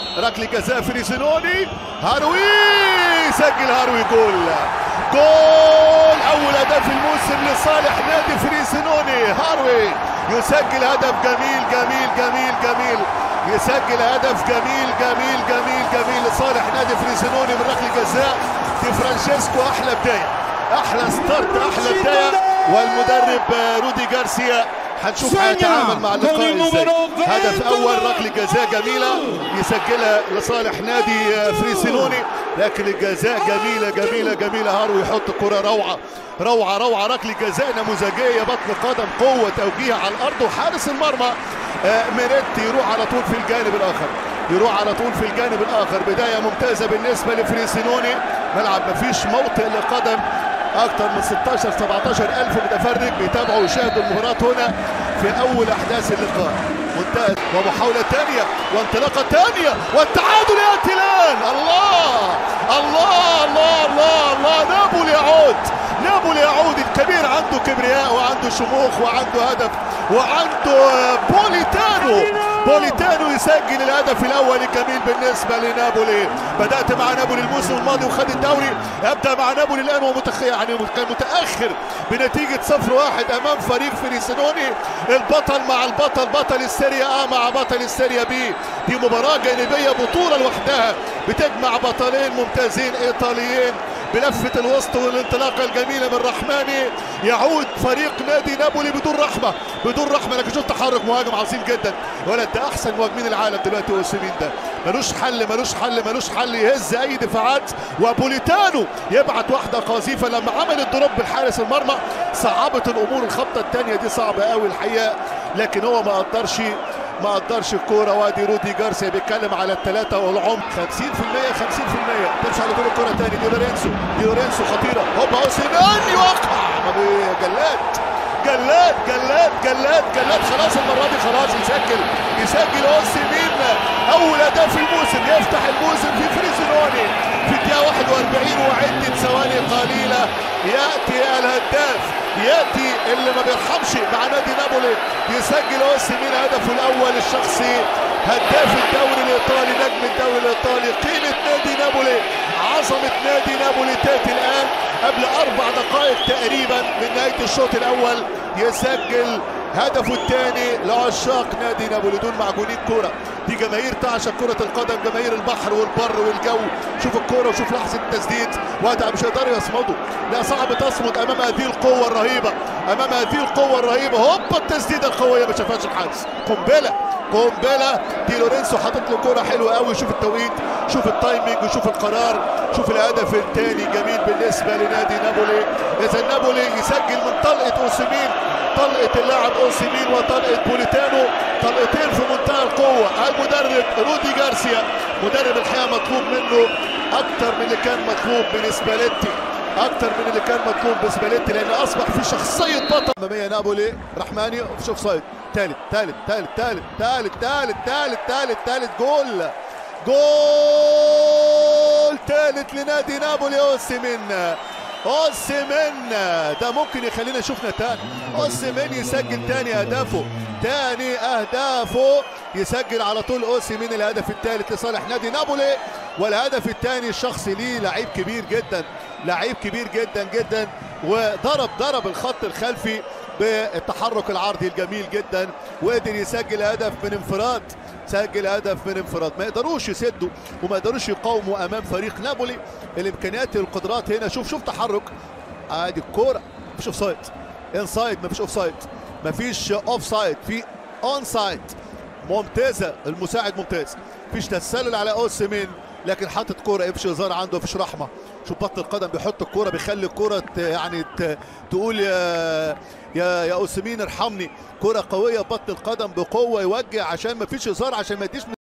ركله جزاء فريسينوني هاروي سجل هاروي جول جول اول هدف الموسم لصالح نادي فريسينوني هاروي يسجل هدف جميل جميل جميل جميل يسجل هدف جميل جميل جميل جميل لصالح نادي فريسينوني من ركله جزاء دي فرانشيسكو احلى بدايه احلى ستارت احلى بدايه والمدرب رودي جارسيا هنشوف هيتعامل مع اللقاء ازاي هدف اول ركله جزاء جميله يسجلها لصالح نادي فريسينوني لكن الجزاء جميله جميله جميله هارو يحط كره روعه روعه روعه ركله جزاء نموذجيه بطن قدم قوه توجيه على الارض وحارس المرمى ميريتي يروح على طول في الجانب الاخر يروح على طول في الجانب الاخر بدايه ممتازه بالنسبه لفريسينوني ملعب مفيش موطئ لقدم اكثر من 16 17 الف متفرج بيتابعوا ويشاهدوا المباراه هنا في اول احداث اللقاء منتهى ومحاوله ثانيه وانطلاقه ثانيه والتعادل ياتي الان الله الله الله الله الله نابولي يعود نابولي يعود الكبير عنده كبرياء وعنده شموخ وعنده هدف وعنده بوليتانو بوليتانو يسجل الهدف الاول الجميل بالنسبه لنابولي بدات مع نابولي الموسم الماضي وخد الدوري ابدا مع نابولي الان ومتخ يعني كان متاخر بنتيجه 0-1 امام فريق فريسينوني البطل مع البطل بطل السيريا ا مع بطل السيريا بي دي مباراه جانبيه بطوله لوحدها بتجمع بطلين ممتازين ايطاليين بلفة الوسط والانطلاقة الجميلة من رحماني يعود فريق نادي نابولي بدون رحمة بدون رحمة لكن شوف تحرك مهاجم عظيم جدا ولد ده أحسن مهاجمين العالم دلوقتي اوسيمين ده ملوش حل ملوش حل ملوش حل يهز أي دفاعات وبوليتانو يبعت واحدة قذيفة لما عمل الدروب بالحارس المرمى صعبت الأمور الخبطة الثانية دي صعبة قوي الحقيقة لكن هو ما قدرش ما قدرش الكوره وادي رودي جارسيا بيتكلم على الثلاثه والعمق 50% 50% تمشي على طول الكوره تاني دي لورينسو دي لورينسو خطيره هوبا اوسيمان يوقع جلاد جلاد جلاد جلاد جلاد خلاص المره دي خلاص يسجل يسجل اوسيمين اول هدف الموسم يفتح الموسم في فريزونوني في الدقيقه 41 وعده ثواني قليله ياتي الهداف ياتي اللي ما بيرحمش مع نادي نابولي يسجل اوسيمين هدفه الاول الشخصي هداف الدوري الايطالي نجم الدوري الايطالي قيمه نادي نابولي عظمه نادي نابولي تاتي الان قبل اربع دقائق تقريبا من نهايه الشوط الاول يسجل هدفه الثاني لعشاق نادي نابولي دول معجونين كوره دي جماهير تعشق كرة القدم جماهير البحر والبر والجو شوف الكرة وشوف لحظة التسديد وقتها مش هيقدروا يصمدوا لا صعب تصمد امام هذه القوة الرهيبة امام هذه القوة الرهيبة هوبا التسديدة القوية ما شافهاش الحارس قنبلة قنبلة دي لورينسو حاطط له كرة حلوة قوي شوف التوقيت شوف التايمينج وشوف القرار شوف الهدف الثاني جميل بالنسبة لنادي نابولي اذا نابولي يسجل من طلقة اوسيمين طلقة اللاعب اوسيمين وطلقة بوليتانو طلقتين في منتهى القوة المدرب رودي جارسيا مدرب الحقيقة مطلوب منه أكتر من اللي كان مطلوب من سباليتي أكتر من اللي كان مطلوب بسباليتي لأن أصبح في شخصية بطل أمامية نابولي رحماني شوف سايد ثالث ثالث ثالث ثالث ثالث ثالث ثالث ثالث ثالث جول جول ثالث لنادي نابولي اوسيمين اوسيمين ده ممكن يخلينا نشوف نتائج اوسيمين يسجل تاني اهدافه تاني اهدافه يسجل على طول اوسيمين الهدف الثالث لصالح نادي نابولي والهدف الثاني الشخصي ليه لعيب كبير جدا لعيب كبير جدا جدا وضرب ضرب الخط الخلفي بالتحرك العرضي الجميل جدا وقدر يسجل هدف من انفراد سجل هدف من انفراد ما يقدروش يسدوا وما يقدروش يقاوموا امام فريق نابولي الامكانيات والقدرات هنا شوف شوف تحرك ادي الكوره مفيش اوف سايد انسايد مفيش اوف سايد مفيش اوف سايد في اون سايد ممتازه المساعد ممتاز مفيش تسلل على اوسيمين لكن حاطط كوره مفيش هزار عنده مفيش رحمه شوف بطل القدم بيحط الكوره بيخلي الكوره يعني تقول يا يا يا اوسيمين ارحمني كوره قويه بطل القدم بقوه يوجه عشان مفيش هزار عشان ما يديش